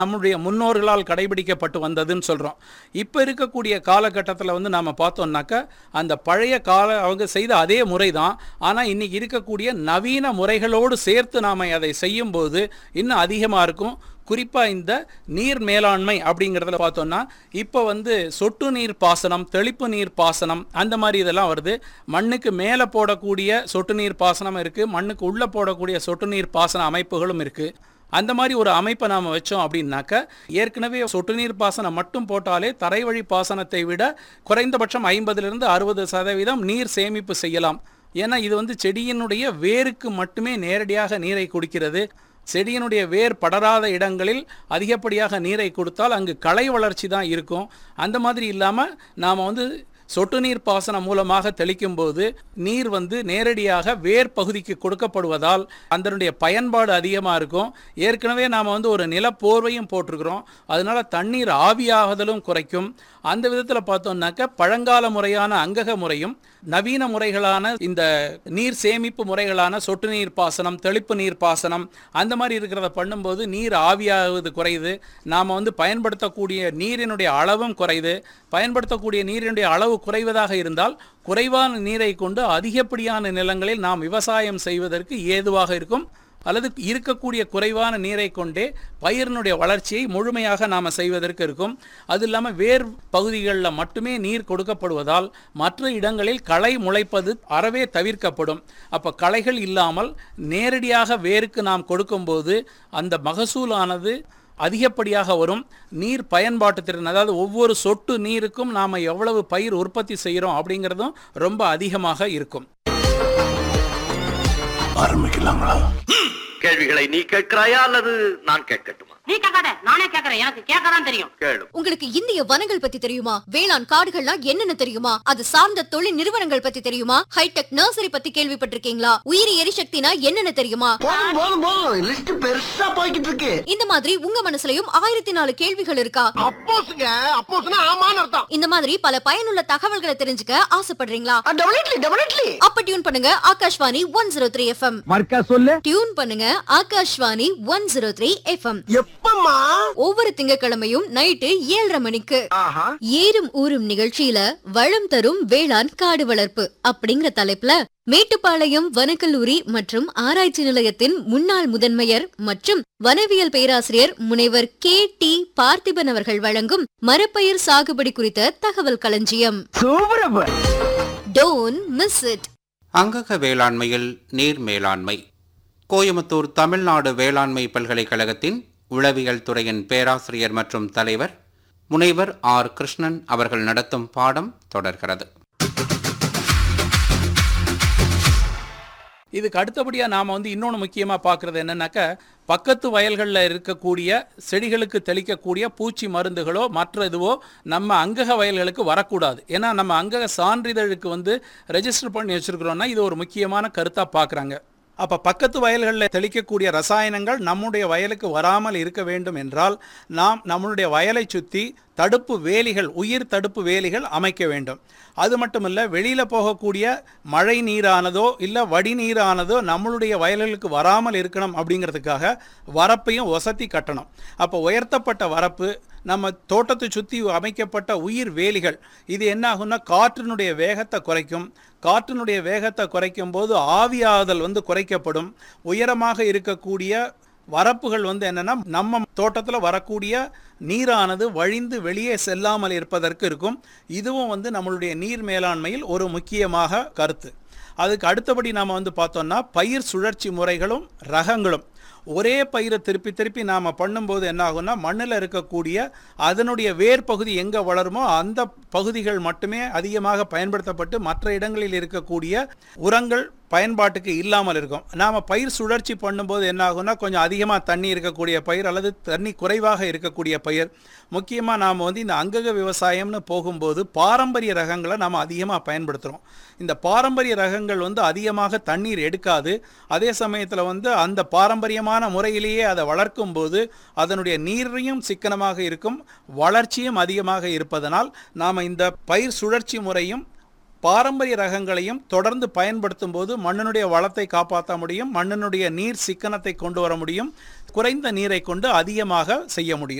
நம்முடைய முன்னோர்களால் கடைபிடிக்கப்பட்டு வந்ததுன்னு சொல்கிறோம் இப்போ இருக்கக்கூடிய காலகட்டத்தில் வந்து நாம் பார்த்தோம்னாக்கா அந்த பழைய கால அவங்க செய்த அதே முறை தான் ஆனால் இன்றைக்கி இருக்கக்கூடிய நவீன முறைகளோடு சேர்த்து நாம் அதை செய்யும்போது இன்னும் அதிகமாக இருக்கும் குறிப்பாக இந்த நீர் மேலாண்மை அப்படிங்கிறதுல பார்த்தோம்னா இப்போ வந்து சொட்டு நீர் பாசனம் தெளிப்பு நீர் பாசனம் அந்த மாதிரி இதெல்லாம் வருது மண்ணுக்கு மேலே போடக்கூடிய சொட்டு நீர் பாசனம் இருக்குது மண்ணுக்கு உள்ளே போடக்கூடிய சொட்டு நீர் பாசன அமைப்புகளும் இருக்குது அந்த மாதிரி ஒரு அமைப்பை நாம் வச்சோம் அப்படின்னாக்க ஏற்கனவே சொட்டு நீர் பாசனம் மட்டும் போட்டாலே தரைவழி பாசனத்தை விட குறைந்தபட்சம் ஐம்பதிலிருந்து அறுபது சதவீதம் நீர் சேமிப்பு செய்யலாம் ஏன்னா இது வந்து செடியினுடைய வேருக்கு மட்டுமே நேரடியாக நீரை கொடுக்கிறது செடியினுடைய வேர் படராத இடங்களில் அதிகப்படியாக நீரை கொடுத்தால் அங்கு களை வளர்ச்சி தான் இருக்கும் அந்த மாதிரி இல்லாமல் நாம் வந்து சொட்டு நீர் பாசனம் மூலமாக தெளிக்கும் போது நீர் வந்து நேரடியாக வேர் பகுதிக்கு கொடுக்கப்படுவதால் அதனுடைய பயன்பாடு அதிகமாக இருக்கும் ஏற்கனவே நாம் வந்து ஒரு நிலப்போர்வையும் போட்டிருக்கிறோம் அதனால தண்ணீர் ஆவியாகுதலும் குறைக்கும் அந்த விதத்தில் பார்த்தோம்னாக்க பழங்கால முறையான அங்கக முறையும் நவீன முறைகளான இந்த நீர் சேமிப்பு முறைகளான சொட்டு நீர் பாசனம் தெளிப்பு நீர் பாசனம் அந்த மாதிரி இருக்கிறத பண்ணும்போது நீர் ஆவியாகுவது குறையுது நாம் வந்து பயன்படுத்தக்கூடிய நீரினுடைய அளவும் குறையுது பயன்படுத்தக்கூடிய நீரினுடைய அளவு குறைவதாக இருந்தால் குறைவான நீரை கொண்டு அதிகப்படியான நிலங்களில் நாம் விவசாயம் செய்வதற்கு ஏதுவாக இருக்கும் அல்லது இருக்கக்கூடிய குறைவான நீரை கொண்டே பயிரினுடைய வளர்ச்சியை முழுமையாக நாம் செய்வதற்கு இருக்கும் அது இல்லாமல் வேர் பகுதிகளில் மட்டுமே நீர் கொடுக்கப்படுவதால் மற்ற இடங்களில் களை முளைப்பது அறவே தவிர்க்கப்படும் அப்போ களைகள் இல்லாமல் நேரடியாக வேருக்கு நாம் கொடுக்கும்போது அந்த மகசூலானது அதிகப்படியாக வரும் நீர் பயன்பாட்டு திறன் அதாவது ஒவ்வொரு சொட்டு நீருக்கும் நாம் எவ்வளவு பயிர் உற்பத்தி செய்கிறோம் அப்படிங்கிறதும் ரொம்ப அதிகமாக இருக்கும் ஆரம்பிக்கலாங்களா கேள்விகளை நீ கேட்கிறாயா அல்லது நான் கேட்கட்டுமா நீ கேட்காத நானே கேக்குறேன் எனக்கு கேட்கதான் தெரியும் கேளு உங்களுக்கு இந்திய வனங்கள் பத்தி தெரியுமா வேளாண் காடுகள்லாம் என்னென்ன தெரியுமா அது சார்ந்த தொழில் நிறுவனங்கள் பத்தி தெரியுமா ஹைடெக் நர்சரி பத்தி கேள்விப்பட்டிருக்கீங்களா உயிரி எரிசக்தினா என்னென்ன தெரியுமா போதும் போதும் போதும் லிஸ்ட் பெருசா போய்கிட்டு இருக்கு இந்த மாதிரி உங்க மனசுலயும் ஆயிரத்தி நாலு கேள்விகள் இருக்கா அப்போஸ்ங்க அப்போஸ்னா ஆமான்னு அர்த்தம் இந்த மாதிரி பல பயனுள்ள தகவல்களை தெரிஞ்சுக்க ஆசைப்படுறீங்களா டெபினெட்லி டெபினெட்லி அப்ப டியூன் பண்ணுங்க Akashvani one zero three FM மர்க்கா சொல்லு டியூன் பண்ணுங்க Akashvani one zero three FM எப்பம்மா ஒவ்வொரு திங்கட்கிழமையும் நைட்டு ஏழரை மணிக்கு ஆஹா ஏறும் ஊரும் நிகழ்ச்சியில வளம் தரும் வேளாண் காடு வளர்ப்பு அப்படிங்கிற தலைப்புல மேட்டுப்பாளையம் வனக்கல்லூரி மற்றும் ஆராய்ச்சி நிலையத்தின் முன்னாள் முதன்மையர் மற்றும் வனவியல் பேராசிரியர் முனைவர் கே டி பார்த்திபன் அவர்கள் வழங்கும் மரப்பயிர் சாகுபடி குறித்த தகவல் களஞ்சியம் சூப்பர் டோன் மிஸ் இட் அங்கக வேளாண்மையில் நீர் மேலாண்மை கோயமுத்தூர் தமிழ்நாடு வேளாண்மை பல்கலைக்கழகத்தின் உளவியல் துறையின் பேராசிரியர் மற்றும் தலைவர் முனைவர் ஆர் கிருஷ்ணன் அவர்கள் நடத்தும் பாடம் தொடர்கிறது இதுக்கு அடுத்தபடியாக நாம் வந்து இன்னொன்று முக்கியமாக பார்க்குறது என்னன்னாக்கா பக்கத்து வயல்களில் இருக்கக்கூடிய செடிகளுக்கு தெளிக்கக்கூடிய பூச்சி மருந்துகளோ மற்ற இதுவோ நம்ம அங்கக வயல்களுக்கு வரக்கூடாது ஏன்னா நம்ம அங்கக சான்றிதழுக்கு வந்து ரெஜிஸ்டர் பண்ணி வச்சுருக்கிறோன்னா இது ஒரு முக்கியமான கருத்தாக பார்க்குறாங்க அப்போ பக்கத்து வயல்களில் தெளிக்கக்கூடிய ரசாயனங்கள் நம்முடைய வயலுக்கு வராமல் இருக்க வேண்டும் என்றால் நாம் நம்மளுடைய வயலை சுற்றி தடுப்பு வேலிகள் உயிர் தடுப்பு வேலிகள் அமைக்க வேண்டும் அது மட்டும் இல்லை வெளியில் போகக்கூடிய மழை நீரானதோ இல்லை வடிநீரானதோ நம்மளுடைய வயல்களுக்கு வராமல் இருக்கணும் அப்படிங்கிறதுக்காக வரப்பையும் ஒசத்தி கட்டணும் அப்போ உயர்த்தப்பட்ட வரப்பு நம்ம தோட்டத்தை சுற்றி அமைக்கப்பட்ட உயிர் வேலிகள் இது என்ன ஆகும்னா காற்றினுடைய வேகத்தை குறைக்கும் காற்றினுடைய வேகத்தை குறைக்கும் போது ஆவியாதல் வந்து குறைக்கப்படும் உயரமாக இருக்கக்கூடிய வரப்புகள் வந்து என்னன்னா நம்ம தோட்டத்தில் வரக்கூடிய நீரானது வழிந்து வெளியே செல்லாமல் இருப்பதற்கு இருக்கும் இதுவும் வந்து நம்மளுடைய நீர் மேலாண்மையில் ஒரு முக்கியமாக கருத்து அதுக்கு அடுத்தபடி நாம் வந்து பார்த்தோம்னா பயிர் சுழற்சி முறைகளும் ரகங்களும் ஒரே பயிரை திருப்பி திருப்பி நாம் பண்ணும்போது என்ன ஆகும்னா மண்ணில் இருக்கக்கூடிய அதனுடைய வேர் பகுதி எங்கே வளருமோ அந்த பகுதிகள் மட்டுமே அதிகமாக பயன்படுத்தப்பட்டு மற்ற இடங்களில் இருக்கக்கூடிய உரங்கள் பயன்பாட்டுக்கு இல்லாமல் இருக்கும் நாம் பயிர் சுழற்சி பண்ணும்போது என்ன ஆகும்னா கொஞ்சம் அதிகமாக தண்ணி இருக்கக்கூடிய பயிர் அல்லது தண்ணி குறைவாக இருக்கக்கூடிய பயிர் முக்கியமாக நாம் வந்து இந்த அங்கக விவசாயம்னு போகும்போது பாரம்பரிய ரகங்களை நாம் அதிகமாக பயன்படுத்துகிறோம் இந்த பாரம்பரிய ரகங்கள் வந்து அதிகமாக தண்ணீர் எடுக்காது அதே சமயத்தில் வந்து அந்த பாரம்பரியமான முறையிலேயே அதை வளர்க்கும் போது அதனுடைய நீரையும் சிக்கனமாக இருக்கும் வளர்ச்சியும் அதிகமாக இருப்பதனால் நாம் இந்த பயிர் சுழற்சி முறையும் பாரம்பரிய ரகங்களையும் தொடர்ந்து பயன்படுத்தும் போது மண்ணினுடைய வளத்தை காப்பாற்ற முடியும் மண்ணினுடைய நீர் சிக்கனத்தை கொண்டு வர முடியும் குறைந்த நீரை கொண்டு அதிகமாக செய்ய முடியும்